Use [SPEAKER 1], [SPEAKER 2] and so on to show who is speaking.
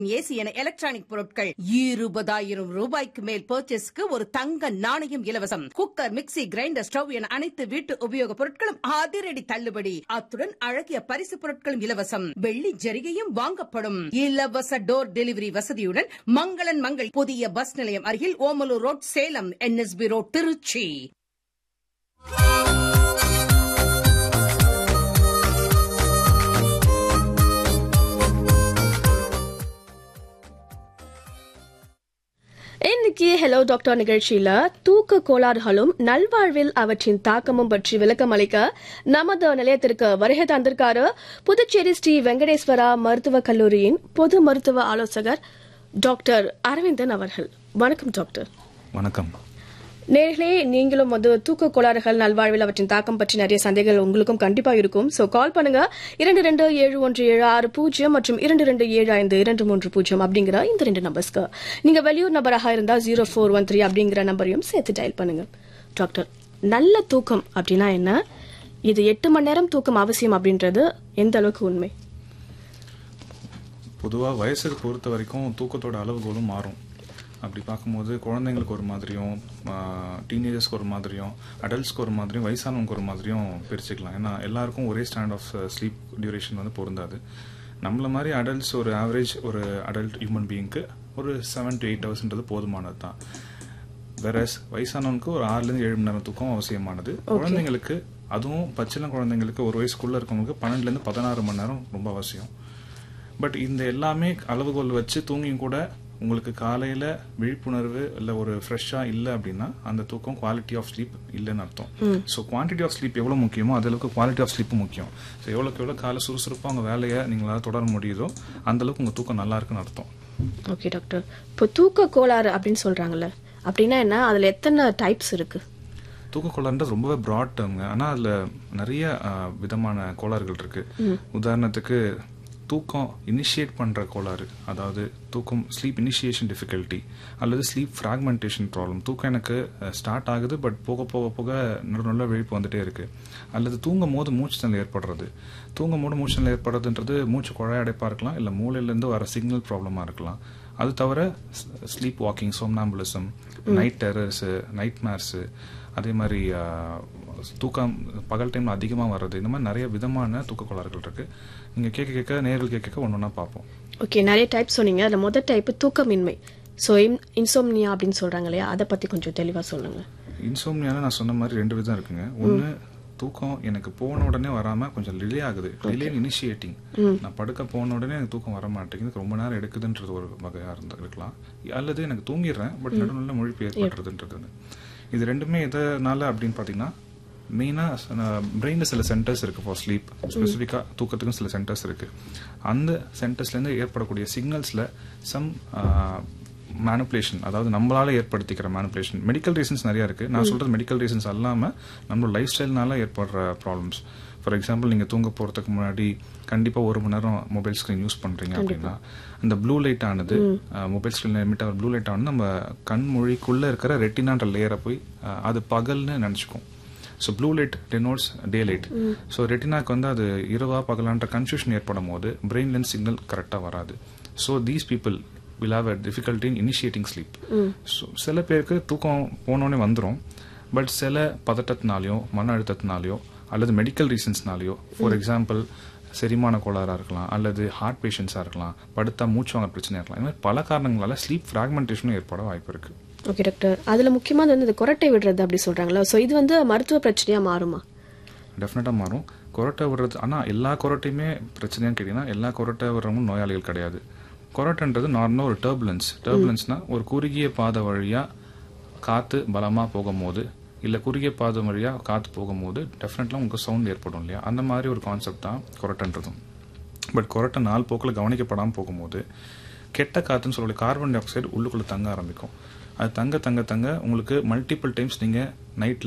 [SPEAKER 1] AC என electronic பொருட்கள் இருபதாயிரம் ரூபாய்க்கு மேல் பர்ச்சேஸ்க்கு ஒரு தங்க நாணயம் இலவசம் குக்கர் மிக்ஸி கிரைண்டர் ஸ்டவ் என அனைத்து வீட்டு உபயோகப் பொருட்களும் அதிரடி தள்ளுபடி அத்துடன் அழகிய பரிசு பொருட்களும் இலவசம் வெள்ளி ஜரிகையும் வாங்கப்படும் இலவச டோர் டெலிவரி வசதியுடன் மங்களன் மங்கள் புதிய பஸ் நிலையம் அருகில் Omalur road Salem N S B road Trichy
[SPEAKER 2] இன்னைக்கு ஹலோ டாக்டர் நிகழ்ச்சியில தூக்க கோளாறுகளும் நல்வாழ்வில் அவற்றின் தாக்கமும் பற்றி விளக்கம் அளிக்க நமது நிலையத்திற்கு வருகை தந்திருக்காரு புதுச்சேரி ஸ்ரீ வெங்கடேஸ்வரா மருத்துவக் கல்லூரியின் பொது மருத்துவ ஆலோசகர் டாக்டர் அரவிந்தன் அவர்கள் வணக்கம் டாக்டர்
[SPEAKER 3] வணக்கம்
[SPEAKER 2] நேர்களே நீங்களும் வந்து தூக்க கோளாறுகள் நல்வாழ்வில் அவற்றின் தாக்கம் பற்றி நிறைய சந்தேகங்கள் உங்களுக்கும் கண்டிப்பா இருக்கும் சோ கால் பண்ணுங்க இரண்டு ரெண்டு ஏழு ஒன்று ஏழு ஆறு பூஜ்ஜியம் மற்றும் இரண்டு ரெண்டு ஏழு ஐந்து இரண்டு மூன்று பூஜ்ஜியம் அப்படிங்கிற இந்த ரெண்டு நம்பர்ஸ்க்கு நீங்க வெளியூர் நபராக இருந்தா ஜீரோ ஃபோர் ஒன் த்ரீ அப்படிங்கிற நம்பரையும் சேர்த்து டயல் பண்ணுங்க டாக்டர் நல்ல தூக்கம் அப்படின்னா என்ன இது எட்டு மணி நேரம் தூக்கம் அவசியம் அப்படின்றது எந்த அளவுக்கு உண்மை
[SPEAKER 3] பொதுவாக வயசுக்கு பொறுத்த வரைக்கும் தூக்கத்தோட அளவுகோலும் மாறும் அப்படி பார்க்கும்போது குழந்தைங்களுக்கு ஒரு மாதிரியும் டீனேஜர்ஸ்க்கு ஒரு மாதிரியும் அடல்ட்ஸ்க்கு ஒரு மாதிரியும் வயசானவங்களுக்கு ஒரு மாதிரியும் பிரிச்சுக்கலாம் ஏன்னா எல்லாருக்கும் ஒரே ஸ்டாண்ட் ஆஃப் ஸ்லீப் டியூரேஷன் வந்து பொருந்தாது நம்மள மாதிரி அடல்ட்ஸ் ஒரு ஆவரேஜ் ஒரு அடல்ட் ஹியூமன் பீயிங்க்கு ஒரு செவன் டு எயிட் ஹவர்ஸ்ன்றது போதுமானது தான் வேறஸ் வயசானவனுக்கு ஒரு ஆறுலேருந்து ஏழு மணி நேரம் தூக்கம் அவசியமானது குழந்தைங்களுக்கு அதுவும் பச்சிளம் குழந்தைங்களுக்கு ஒரு வயசுக்குள்ள இருக்கவங்களுக்கு பன்னெண்டுலேருந்து பதினாறு மணி நேரம் ரொம்ப அவசியம் பட் இந்த எல்லாமே அளவுகோல் வச்சு தூங்கியும் கூட உங்களுக்கு காலையில் விழிப்புணர்வு இல்லை ஒரு ஃப்ரெஷ்ஷாக இல்லை அப்படின்னா அந்த தூக்கம் குவாலிட்டி ஆஃப் ஸ்லீப் இல்லைன்னு அர்த்தம் ஸோ குவான்டிட்டி ஆஃப் ஸ்லீப் எவ்வளோ முக்கியமோ அது அளவுக்கு குவாலிட்டி ஆஃப் ஸ்லீப்பும் முக்கியம் ஸோ எவ்வளோக்கு எவ்வளோ காலை சுறுசுறுப்பாக உங்கள் வேலையை நீங்களால் தொடர முடியுதோ அந்த அளவுக்கு உங்கள் தூக்கம் நல்லா இருக்குன்னு அர்த்தம்
[SPEAKER 2] ஓகே டாக்டர் இப்போ தூக்க கோளாறு அப்படின்னு சொல்றாங்கல்ல அப்படின்னா என்ன அதுல எத்தனை டைப்ஸ் இருக்கு
[SPEAKER 3] தூக்கக்கோளாறுன்றது ரொம்பவே ப்ராட் டேர்ம்ங்க ஆனால் அதில் நிறைய ஆஹ், விதமான கோளாறுகள் இருக்கு உதாரணத்துக்கு தூக்கம் இனிஷியேட் பண்ணுற கோளாறு அதாவது தூக்கம் ஸ்லீப் இனிஷியேஷன் டிஃபிகல்ட்டி அல்லது ஸ்லீப் ஃப்ராக்மெண்டேஷன் ப்ராப்ளம் தூக்கம் எனக்கு ஸ்டார்ட் ஆகுது பட் போக போக போக நடு நல்ல விழிப்பு வந்துட்டே இருக்கு அல்லது தூங்கும் போது மூச்சு திணறல் ஏற்படுறது தூங்கும் போது மூச்சு திணறல் ஏற்படுறதுன்றது மூச்சு குழாய் அடைப்பாக இருக்கலாம் இல்லை மூளையிலேருந்து வர சிக்னல் ப்ராப்ளமாக இருக்கலாம் அது தவிர sleepwalking somnambulism night terrors nightmares அதே மாதிரி ஆஹ், தூக்கம் பகல் டைம்ல அதிகமாக வர்றது இந்த மாதிரி நிறைய விதமான தூக்க கோளாறுகள் இருக்கு நீங்க கேட்க கேட்க நேர்கள் கேட்க கேட்க ஒன்று ஒன்றா பார்ப்போம்
[SPEAKER 2] ஓகே நிறைய டைப் சொன்னீங்க அதுல முதல் டைப் தூக்கமின்மை ஸோ இன்சோம்னியா அப்படின்னு சொல்றாங்க இல்லையா அதை பத்தி கொஞ்சம் தெளிவா சொல்லுங்க
[SPEAKER 3] இன்சோம்னியால நான் சொன்ன மாதிரி ரெண்டு விதம் இருக்குங்க ஒன்று தூக்கம் எனக்கு போன உடனே வராம கொஞ்சம் டிலே ஆகுது டிலே இனிஷியேட்டிங் நான் படுக்க போன உடனே எனக்கு தூக்கம் வர மாட்டேங்குது ரொம்ப நேரம் எடுக்குதுன்றது ஒரு வகையா இருந்து இருக்கலாம் அல்லது எனக்கு தூங்கிடுறேன் பட் நடுநடுல முழிப்பு ஏற்படுறதுன்றது இது ரெண்டுமே எதனால அப்படின்னு பார்த்தீங்கன்னா மெயினாக பிரெயினில் சில சென்டர்ஸ் இருக்குது ஃபார் ஸ்லீப் ஸ்பெசிஃபிக்காக தூக்கத்துக்கும் சில சென்டர்ஸ் இருக்குது அந்த சென்டர்ஸ்லேருந்து ஏற்படக்கூடிய சிக்னல்ஸில் சம் மேனுப்புலேஷன் அதாவது நம்மளால ஏற்படுத்திக்கிற மேனுப்புலேஷன் மெடிக்கல் ரீசன்ஸ் நிறைய இருக்கு நான் சொல்றது மெடிக்கல் ரீசன்ஸ் அல்லாம நம்மளோட லைஃப் ஸ்டைல்னால ஏற்படுற ப்ராப்ளம்ஸ் ஃபார் எக்ஸாம்பிள் நீங்க தூங்க போறதுக்கு முன்னாடி கண்டிப்பா ஒரு மணி நேரம் மொபைல் ஸ்கிரீன் யூஸ் பண்றீங்க அப்படின்னா அந்த ப்ளூ லைட் ஆனது மொபைல் ஸ்கிரீன்ல எமிட் ஆகிற ப்ளூ லைட் ஆனது நம்ம கண் மொழிக்குள்ள இருக்கிற ரெட்டினான்ற லேயரை போய் அஹ், அது பகல்னு நினைச்சுக்கும் so blue light denotes daylight so ரெட்டினாக்கு வந்து அது இரவா பகலான்ற கன்ஃபியூஷன் ஏற்படும் போது பிரெயின் லென்ஸ் சிக்னல் கரெக்டாக வராது so these people will have a difficulty in initiating sleep so சில பேருக்கு தூக்கம் போனோடனே வந்துடும் பட் சில பதட்டத்தினாலையோ மன அழுத்தத்தினாலையோ அல்லது மெடிக்கல் ரீசன்ஸ்னாலையோ ஃபார் எக்ஸாம்பிள் செரிமான கோளாறாக இருக்கலாம் அல்லது ஹார்ட் பேஷண்ட்ஸாக இருக்கலாம் படுத்தா மூச்சு வாங்க பிரச்சனையாக இருக்கலாம் இந்த மாதிரி பல காரணங்களால ஸ்லீப் ஃப்ராக்மெண்டேஷனும் ஏற்பட வாய்ப்பு இருக்குது
[SPEAKER 2] ஓகே டாக்டர் அதுல முக்கியமா வந்து இந்த கொரட்டை விடுறது அப்படி சொல்றாங்களா ஸோ இது வந்து மருத்துவ பிரச்சனையா மாறுமா
[SPEAKER 3] டெஃபினட்டாக மாறும் கொரட்டை விடுறது ஆனால் எல்லா கொரட்டையுமே பிரச்சனையான்னு கேட்டிங்கன்னா எல்லா கொரட்டை விடுறவங்களும் நோயாளிகள் கிடையாது கொரட்டைன்றது நார்மலாக ஒரு டர்புலன்ஸ் டர்புலன்ஸ்னா ஒரு குறுகிய பாதை வழியாக காற்று பலமாக போகும்போது இல்லை குறுகிய பாதை வழியாக காற்று போகும்போது டெஃபினெட்லாம் உங்களுக்கு சவுண்ட் ஏற்படும் இல்லையா அந்த மாதிரி ஒரு கான்செப்ட் தான் கொரட்டைன்றதும் பட் கொரட்டை நாள் போக்கில் கவனிக்கப்படாமல் போகும்போது கெட்ட காற்றுன்னு சொல்லக்கூடிய கார்பன் டை ஆக்சைடு உள்ளுக்குள்ளே தங்க ஆரம்பிக்கும் அது தங்க தங்க தங்க உங்களுக்கு மல்டிபிள் டைம்ஸ் நீங்கள் நைட்டில்